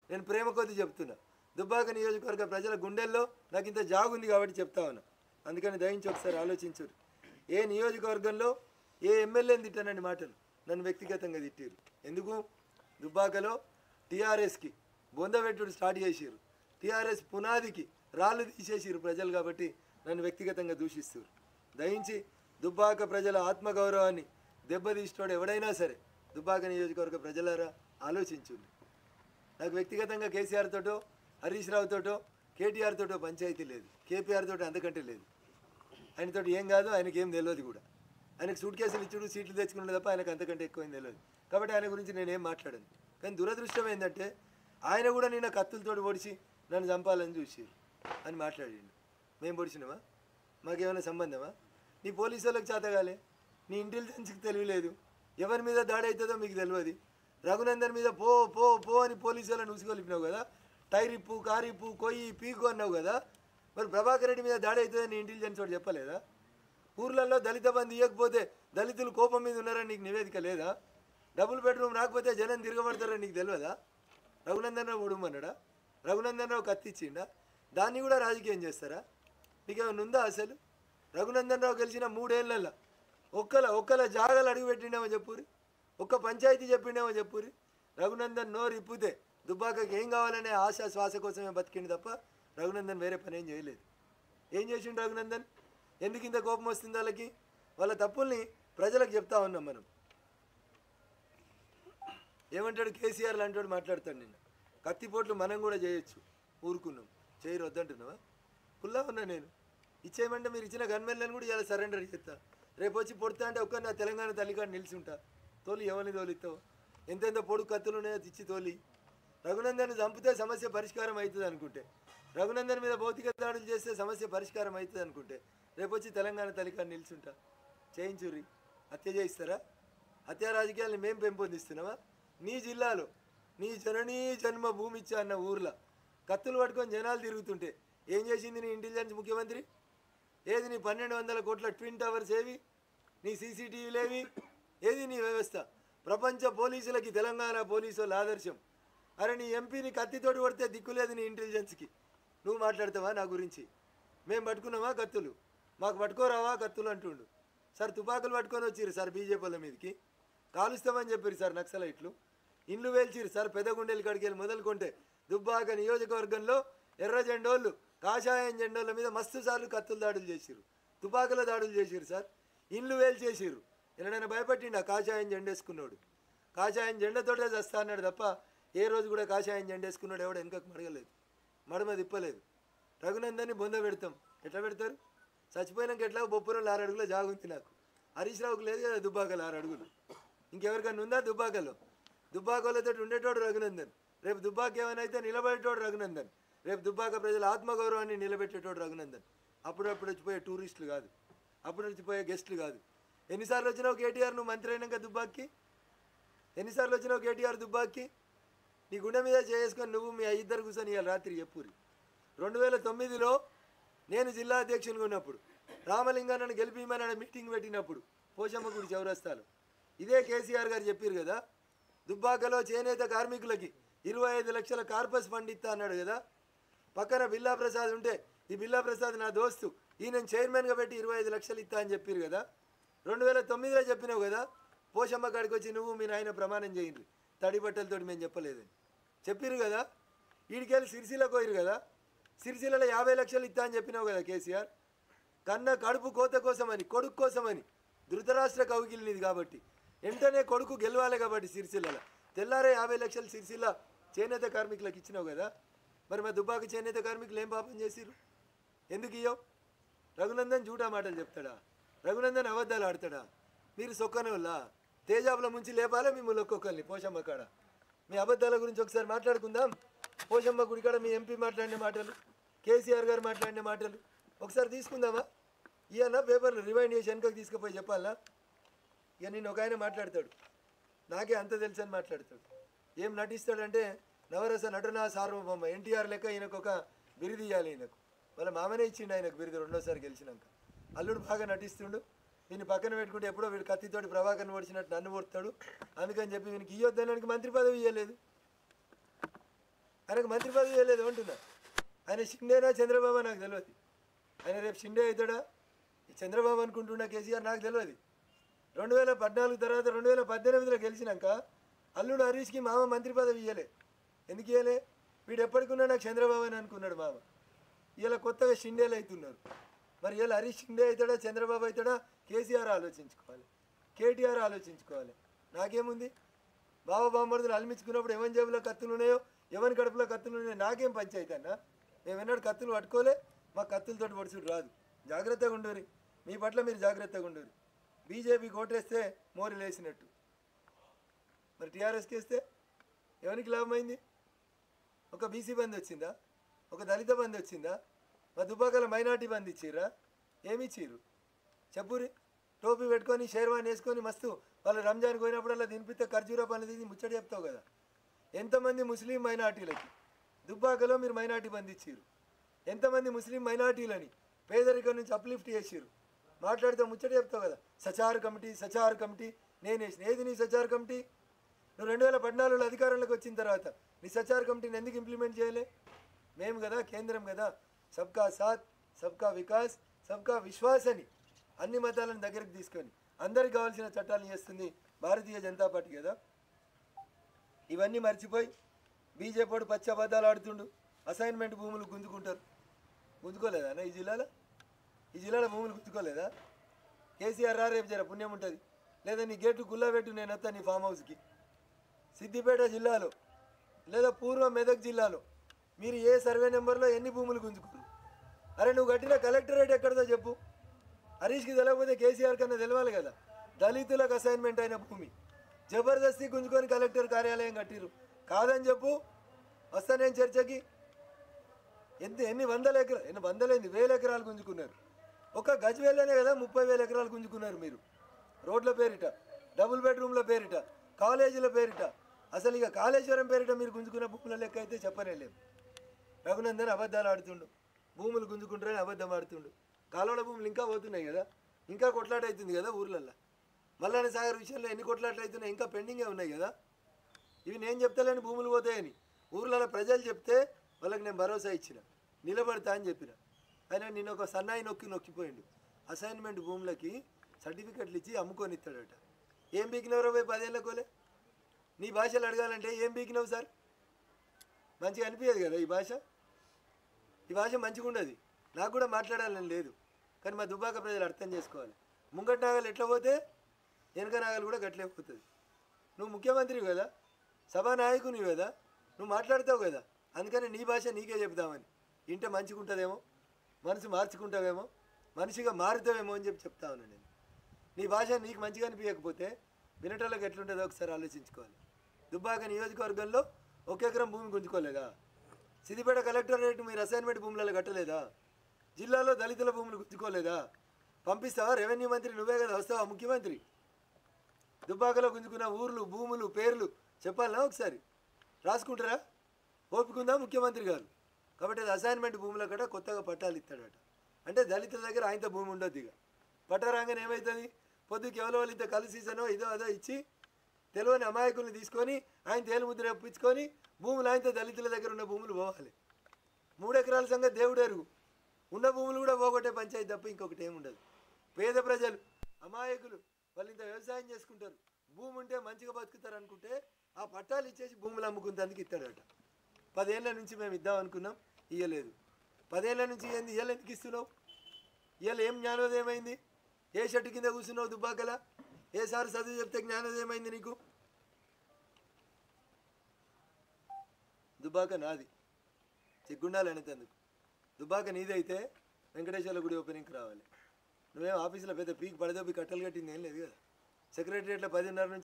నేను ప్రేమ కొద్ది చెప్తున్నా దుబ్బాక నియోజకవర్గ ప్రజల గుండెల్లో నాకు ఇంత జాగుంది కాబట్టి చెప్తా ఉన్నా అందుకని దయించి ఒకసారి ఆలోచించరు ఏ నియోజకవర్గంలో ఏ ఎమ్మెల్యేని తిట్టానండి మాటలు నన్ను వ్యక్తిగతంగా తిట్టారు ఎందుకు దుబ్బాకలో టీఆర్ఎస్కి బొందబెట్టుడు స్టార్ట్ చేసిరు టీఆర్ఎస్ పునాదికి రాళ్ళు తీసేసిరు ప్రజలు కాబట్టి నన్ను వ్యక్తిగతంగా దూషిస్తారు దయించి దుబ్బాక ప్రజల ఆత్మగౌరవాన్ని దెబ్బతీసినోడు ఎవడైనా సరే దుబ్బాక నియోజకవర్గ ప్రజలారా ఆలోచించుండి నాకు వ్యక్తిగతంగా కేసీఆర్ తోటో హరీష్ రావు తోటో కేటీఆర్ తోటో పంచాయతీ లేదు కేపీఆర్ తోటో అంతకంటే లేదు ఆయనతో ఏం కాదు ఆయనకి ఏం తెలియదు కూడా ఆయనకు సూట్ కేసులు ఇచ్చుడు సీట్లు తెచ్చుకున్నాడు తప్ప ఆయనకు అంతకంటే ఎక్కువ ఏం తెలియదు కాబట్టి ఆయన గురించి నేనేం మాట్లాడను కానీ దురదృష్టం ఏంటంటే ఆయన కూడా నిన్న కత్తులతోటి పొడిచి నన్ను చంపాలని చూసిరు అని మాట్లాడిండు మేము పొడిచినామా మాకేమైనా సంబంధమా నీ పోలీసు వాళ్ళకి చేతగాలే నీ ఇంటెలిజెన్స్కి తెలియలేదు ఎవరి మీద దాడి అవుతుందో మీకు తెలియదు రఘునందన్ మీద పో పో పో అని పోలీసు వాళ్ళని ఉసుకొలిపినావు కదా టైర్ ఇప్పు కారు ఇప్పు కొయ్యి పీకు అన్నావు కదా మరి ప్రభాకర్ రెడ్డి మీద దాడి అవుతుందని నీ ఇంటెలిజెన్స్ వాడు చెప్పలేదా ఊర్లలో దళిత బంధు ఇవ్వకపోతే దళితులు కోపం మీద ఉన్నారని నీకు నివేదిక లేదా డబుల్ బెడ్రూమ్ రాకపోతే జనం తిరగబడతారని నీకు తెలియదా రఘునందన్ రావు ఉడుమన్నాడా రఘునందన్ రావు కత్తిచ్చిండా దాన్ని కూడా రాజకీయం చేస్తారా మీకు ఏమైనా ఉందా అసలు రఘునందన్ రావు గెలిచిన మూడేళ్లలో ఒక్కల ఒక్కల జాగాలు అడుగు పెట్టిండేమో చెప్పురి ఒక్క పంచాయతీ చెప్పిండేమో చెప్పురి రఘునందన్ నోరు ఇప్పితే దుబ్బాకకి ఏం కావాలనే ఆశ శ్వాస కోసమే బతికిండు తప్ప రఘునందన్ వేరే పని ఏం చేయలేదు ఏం చేసిండు రఘునందన్ ఎందుకు ఇంత కోపం వస్తుంది వాళ్ళకి వాళ్ళ తప్పుల్ని ప్రజలకు చెప్తా ఉన్నాం మనం ఏమంటాడు కేసీఆర్ లాంటి మాట్లాడతాడు నిన్న కత్తిపోట్లు మనం కూడా చేయొచ్చు ఊరుకున్నాం చేయరు వద్దంటున్నావా కుల్లా ఉన్నా నేను ఇచ్చేయమంటే మీరు ఇచ్చిన గన్మెన్లను కూడా ఇలా సరెండర్ చేస్తా రేపు వచ్చి పొడతా అంటే ఒక్క నా తెలంగాణ తల్లికాడు నిలిచి ఉంటా తోలి ఎవరిని తోలిస్తావు ఎంతెంత పొడుగు కత్తులు ఉన్నాయో తెచ్చి తోలి రఘునందన్ చంపితే సమస్య పరిష్కారం అవుతుంది అనుకుంటే రఘునందన్ మీద భౌతిక దాడులు చేస్తే సమస్య పరిష్కారం అవుతుంది అనుకుంటే రేపు వచ్చి తెలంగాణ తల్లికాడు నిల్చుంటా చేయించుర్రి హత్య చేయిస్తారా హత్య రాజకీయాలను మేము పెంపొందిస్తున్నామా నీ జిల్లాలో నీ జననీ జన్మ భూమి ఇచ్చా అన్న ఊర్లో కత్తులు పట్టుకొని జనాలు తిరుగుతుంటే ఏం చేసింది నీ ఇంటెలిజెన్స్ ముఖ్యమంత్రి ఏది నీ పన్నెండు వందల కోట్ల ట్విన్ టవర్స్ ఏవి నీ సీసీటీవీలు ఏవి ఏది నీ వ్యవస్థ ప్రపంచ పోలీసులకి తెలంగాణ పోలీసు వాళ్ళు ఆదర్శం అరే నీ ఎంపీని కత్తితోటి కొడితే దిక్కులేదు నీ ఇంటెలిజెన్స్కి నువ్వు మాట్లాడతావా నా గురించి మేము పట్టుకున్నామా కత్తులు మాకు పట్టుకోరావా కత్తులు అంటుండు సార్ తుపాకులు పట్టుకొని వచ్చిర్రు సార్ బీజేపీ వాళ్ళ మీదకి కాలుస్తామని చెప్పారు సార్ నక్సలైట్లు ఇండ్లు వేల్చిరు సార్ పెద్దగుండెలు కాడికి వెళ్ళి మొదలుకుంటే దుబ్బాక నియోజకవర్గంలో ఎర్ర జెండోళ్ళు కాషాయం జెండోళ్ళ మీద మస్తు సార్లు కత్తులు దాడులు చేసిరు తుపాకుల దాడులు చేసిరు సార్ ఇండ్లు వేల్చేసిర్రు ఎన్నడైనా భయపట్టిండు ఆ కాషాయం జెండేసుకున్నాడు కాషాయం జెండతోటే చస్తా అన్నాడు తప్ప ఏ రోజు కూడా కాషాయం జెండేసుకున్నాడు ఎవడు వెనకకు మడగలేదు మడమ తిప్పలేదు రఘునందన్ని బొంద పెడతాం ఎట్లా పెడతారు చచ్చిపోయినాక ఎట్లా బొప్పులో ఆరు అడుగుల జాగుంది నాకు హరీష్ రావుకు లేదు కదా దుబ్బాకలు ఆరు అడుగులు ఇంకెవరికన్నా ఉందా దుబ్బాకలో దుబ్బాకలతో ఉండేటోడు రఘునందన్ రేపు దుబ్బాక ఏమైనా అయితే నిలబడేటోడు రఘునందన్ రేపు దుబ్బాక ప్రజల ఆత్మగౌరవాన్ని నిలబెట్టేటోడు రఘునందన్ అప్పుడప్పుడు వచ్చిపోయే టూరిస్టులు కాదు అప్పుడు వచ్చిపోయే గెస్టులు కాదు ఎన్నిసార్లు వచ్చినావు కేటీఆర్ నువ్వు మంత్రి అయినాక దుబ్బాక్కి ఎన్నిసార్లు వచ్చినావు కేటీఆర్ దుబ్బాక్కి నీ గుండె మీద చేసుకొని నువ్వు మీ ఇద్దరు కూర్చొని ఇవాళ రాత్రి చెప్పురి రెండు వేల తొమ్మిదిలో నేను జిల్లా అధ్యక్షునిగా ఉన్నప్పుడు రామలింగాన్ని గెలిపిమని ఆడ మీటింగ్ పెట్టినప్పుడు పోషమ్మ గుడి చౌరస్తాలు ఇదే కేసీఆర్ గారు చెప్పారు కదా దుబ్బాకలో చేనేత కార్మికులకి ఇరవై ఐదు లక్షల కార్పస్ ఫండ్ ఇస్తా అన్నాడు కదా పక్కన బిల్లా ప్రసాద్ ఉంటే ఈ బిల్లా ప్రసాద్ నా దోస్తు ఈయన చైర్మన్గా పెట్టి ఇరవై ఐదు లక్షలు ఇస్తా అని చెప్పారు కదా రెండు వేల తొమ్మిదిలో చెప్పినావు కదా పోషమ్మ కాడికి వచ్చి నువ్వు మీ నాయన ప్రమాణం చేయండి తడి బట్టలతోటి మేము చెప్పలేదని చెప్పిరు కదా ఈడికెళ్ళి సిరిసిలకు పోయిరు కదా సిరిసిల్లలో యాభై లక్షలు ఇస్తా అని చెప్పినావు కదా కేసీఆర్ కన్న కడుపు కోత కోసమని కొడుకు కోసమని ధృతరాష్ట్ర కౌగిలినిది కాబట్టి వెంటనే కొడుకు గెలవాలి కాబట్టి సిరిసిల్లలో తెల్లారే యాభై లక్షలు సిరిసిల్ల చేనేత కార్మికులకు ఇచ్చినావు కదా మరి మా దుబ్బాక చేనేత కార్మికులు ఏం పాపం చేసిరు ఎందుకు ఇయ్యవు రఘునందన్ జూటా మాటలు చెప్తాడా రఘునందన్ అబద్ధాలు ఆడతాడా మీరు సొక్కనోళ్ళా తేజాబుల ముంచి లేపాలా మిమ్మల్ని ఒక్కొక్కరిని పోషమ్మ కాడ మీ అబద్ధాల గురించి ఒకసారి మాట్లాడుకుందాం పోషమ్మ గుడి కాడ మీ ఎంపీ మాట్లాడిన మాటలు కేసీఆర్ గారు మాట్లాడిన మాటలు ఒకసారి తీసుకుందామా ఇవన్న పేపర్లు రివైండ్ చేసి వెనకకి తీసుకుపోయి చెప్పాలా ఇక నేను ఒక ఆయన మాట్లాడతాడు నాకే అంత తెలుసు అని మాట్లాడతాడు ఏం నటిస్తాడంటే నవరస నటన సార్వభౌమ ఎన్టీఆర్ లెక్క ఈయనకు ఒక బిరుదు ఇవ్వాలి ఈయనకు వాళ్ళ మామనే ఇచ్చిండు ఆయనకు బిరుదు రెండోసారి గెలిచినాక అల్లుడు బాగా నటిస్తుండు వీని పక్కన పెట్టుకుంటే ఎప్పుడో వీడు కత్తితోటి ప్రభాకర్ని ఓడిచినట్టు నన్ను కొడతాడు అందుకని చెప్పి వీనికి ఇయ్యొద్దనడానికి మంత్రి పదవి ఇవ్వలేదు ఆయనకు మంత్రి పదవి ఇవ్వలేదు అంటున్నా ఆయన షిండేనా చంద్రబాబు నాకు తెలియదు ఆయన రేపు షిండే అవుతాడా ఈ చంద్రబాబు అనుకుంటున్నా కేసీఆర్ నాకు తెలియదు రెండు వేల పద్నాలుగు తర్వాత రెండు వేల పద్దెనిమిదిలో గెలిచినాక అల్లుడు హరీష్కి మామ మంత్రి పదవి ఇవ్వలే ఎందుకు ఇవ్వలే వీడు ఎప్పటికున్నా నాకు చంద్రబాబు అని అనుకున్నాడు మామ ఇలా కొత్తగా షిండేలు అవుతున్నారు మరి ఇలా హరీష్ షిండే అవుతాడా చంద్రబాబు అవుతాడా కేసీఆర్ ఆలోచించుకోవాలి కేటీఆర్ ఆలోచించుకోవాలి నాకేముంది బాబా బామ్మర్దులు అల్మించుకున్నప్పుడు ఎవరి జేబులో కత్తులు ఉన్నాయో ఎవరి కడుపులో కత్తులు ఉన్నాయో నాకేం పంచాయతీ అన్న మేము ఎన్నడూ కత్తులు పట్టుకోలే మా కత్తులతోటి పొడుచుడు రాదు జాగ్రత్తగా ఉండరు మీ పట్ల మీరు జాగ్రత్తగా ఉండరు బీజేపీ కోటేస్తే మోరి లేసినట్టు మరి టీఆర్ఎస్కి వేస్తే ఎవరికి లాభమైంది ఒక బీసీ బంద్ వచ్చిందా ఒక దళిత బంద్ వచ్చిందా మా దుబ్బాకల మైనార్టీ బంద్ ఇచ్చిర్రా ఏమి ఇచ్చిర్రు చెప్పురి టోపీ పెట్టుకొని షేర్వాన్ వేసుకొని మస్తు వాళ్ళు రంజాన్ పోయినప్పుడల్లా దినిపిస్తే ఖర్జూరా పనులు తీసి ముచ్చట చెప్తావు కదా ఎంతమంది ముస్లిం మైనార్టీలకి దుబ్బాకలో మీరు మైనార్టీ బంద్ ఇచ్చిర్రు ఎంతమంది ముస్లిం మైనార్టీలని పేదరికం నుంచి అప్లిఫ్ట్ చేసిర్రు మాట్లాడితే ముచ్చట చెప్తావు కదా సచార్ కమిటీ సచార్ కమిటీ నేను వేసిన ఏది నీ సచార్ కమిటీ నువ్వు రెండు వేల పద్నాలుగులో అధికారంలోకి వచ్చిన తర్వాత నీ సచార్ కమిటీని ఎందుకు ఇంప్లిమెంట్ చేయలే మేము కదా కేంద్రం కదా సబ్కా సాత్ సబ్కా వికాస్ సబ్కా విశ్వాస్ అని అన్ని మతాలను దగ్గరికి తీసుకొని అందరికి కావాల్సిన చట్టాలు చేస్తుంది భారతీయ జనతా పార్టీ కదా ఇవన్నీ మర్చిపోయి బీజేపీ వాడు పచ్చి అబద్ధాలు ఆడుతుండు అసైన్మెంట్ భూములు గుంజుకుంటారు గుంజుకోలేదా అన్న ఈ జిల్లాలో ఈ జిల్లాలో భూములు గుంజుకోలేదా కేసీఆర్ రా రేపు జర పుణ్యం ఉంటుంది లేదా నీ గేటు గుల్లా పెట్టు నేను వస్తాను నీ ఫామ్ హౌస్కి సిద్దిపేట జిల్లాలో లేదా పూర్వ మెదక్ జిల్లాలో మీరు ఏ సర్వే నెంబర్లో ఎన్ని భూములు గుంజుకున్నారు అరే నువ్వు కట్టిన కలెక్టరేట్ ఎక్కడదో చెప్పు హరీష్కి తెలియకపోతే కేసీఆర్ కన్నా తెలవాలి కదా దళితులకు అసైన్మెంట్ అయిన భూమి జబర్దస్తి గుంజుకొని కలెక్టర్ కార్యాలయం కట్టిరు కాదని చెప్పు వస్తా నేను చర్చకి ఎంత ఎన్ని వందల ఎకరాలు ఎన్ని వందలైంది వేల ఎకరాలు గుంజుకున్నారు ఒక గజ్వేల్లోనే కదా ముప్పై వేల ఎకరాలు గుంజుకున్నారు మీరు రోడ్ల పేరిట డబుల్ బెడ్రూమ్ల పేరిట కాలేజీల పేరిట అసలు ఇక కాళేశ్వరం పేరిట మీరు గుంజుకున్న భూముల లెక్క అయితే చెప్పనేలేము రఘునందన్ అబద్ధాలు ఆడుతుండు భూములు గుంజుకుంటారని అబద్ధం ఆడుతుండు కాలువల భూములు ఇంకా పోతున్నాయి కదా ఇంకా కొట్లాట అవుతుంది కదా ఊర్లల్లో మల్లన్న సాగర్ విషయంలో ఎన్ని కొట్లాట్లు అవుతున్నాయి ఇంకా పెండింగే ఉన్నాయి కదా ఇవి నేను చెప్తలేని భూములు పోతాయని ఊర్లలో ప్రజలు చెప్తే వాళ్ళకి నేను భరోసా ఇచ్చిన నిలబడతా అని చెప్పిన ఆయన నేను ఒక సన్నాయి నొక్కి నొక్కిపోయిండు అసైన్మెంట్ భూములకి సర్టిఫికెట్లు ఇచ్చి అమ్ముకొని ఇస్తాడట ఏం బీకినవరో పోయి పదేళ్ళకోలే నీ భాషలు అడగాలంటే ఏం బీకినావు సార్ మంచిగా అనిపించదు కదా ఈ భాష ఈ భాష మంచిగా ఉండదు నాకు కూడా మాట్లాడాలని లేదు కానీ మా దుబ్బాక ప్రజలు అర్థం చేసుకోవాలి ముంగట నాగలు ఎట్లా పోతే వెనక నాగలు కూడా గట్లే పోతుంది నువ్వు ముఖ్యమంత్రివి కదా సభా నాయకునివి కదా నువ్వు మాట్లాడతావు కదా అందుకని నీ భాష నీకే చెప్దామని ఇంటే మంచిగా ఉంటుందేమో మనసు మార్చుకుంటావేమో మనిషిగా మారుతావేమో అని చెప్పి చెప్తా ఉన్నాను నేను నీ భాష నీకు మంచిగా అనిపించకపోతే వినటంలోకి ఎట్లుంటుందో ఒకసారి ఆలోచించుకోవాలి దుబ్బాక నియోజకవర్గంలో ఒక ఎకరం భూమి గుంజుకోలేదా సిద్దిపేట కలెక్టరేట్ మీరు అసైన్మెంట్ భూములలో కట్టలేదా జిల్లాలో దళితుల భూములు గుంజుకోలేదా పంపిస్తావా రెవెన్యూ మంత్రి నువ్వే కదా వస్తావా ముఖ్యమంత్రి దుబ్బాకలో గుంజుకున్న ఊర్లు భూములు పేర్లు చెప్పాలనా ఒకసారి రాసుకుంటారా ఓపికందా ముఖ్యమంత్రి గారు కాబట్టి అది అసైన్మెంట్ భూముల కట కొత్తగా పట్టాలు ఇస్తాడట అంటే దళితుల దగ్గర ఆయనతో భూమి ఉండొద్దు ఇక పట్టారాగానే ఏమవుతుంది పొద్దుకి ఎవరో వాళ్ళు ఇంత కలిసిసనో ఇదో అదో ఇచ్చి తెలియని అమాయకుల్ని తీసుకొని ఆయన తేలు ముద్ర ఒప్పించుకొని భూములు ఆయనతో దళితుల దగ్గర ఉన్న భూములు పోవాలి మూడు ఎకరాల సంగతి దేవుడు ఎరుగు ఉన్న భూములు కూడా పోగొట్టే పంచాయతీ తప్ప ఇంకొకటి ఏముండదు పేద ప్రజలు అమాయకులు వాళ్ళు ఇంత వ్యవసాయం చేసుకుంటారు భూమి ఉంటే మంచిగా బతుకుతారు అనుకుంటే ఆ పట్టాలు ఇచ్చేసి భూములు అమ్ముకుంటందుకు ఇస్తాడట పదేళ్ల నుంచి మేము ఇద్దాం అనుకున్నాం ఇయ్యలేదు పదేళ్ల నుంచి ఏంది ఇయ్యాలి ఎందుకు ఇస్తున్నావు ఇవాళ ఏం జ్ఞానోదయం అయింది ఏ షర్టు కింద కూర్చున్నావు దుబ్బాకల ఏ సార్ చదువు చెప్తే జ్ఞానోదయం అయింది నీకు దుబ్బాక నాది సిగ్గుండాలి అనేందుకు దుబ్బాక నీదైతే వెంకటేశ్వర గుడి ఓపెనింగ్కి రావాలి నువ్వేం ఆఫీసులో పెద్ద పీక్ పడదోపి కట్టలు కట్టింది ఏం లేదు కదా సెక్రటరియట్లో పదిన్నర నుంచి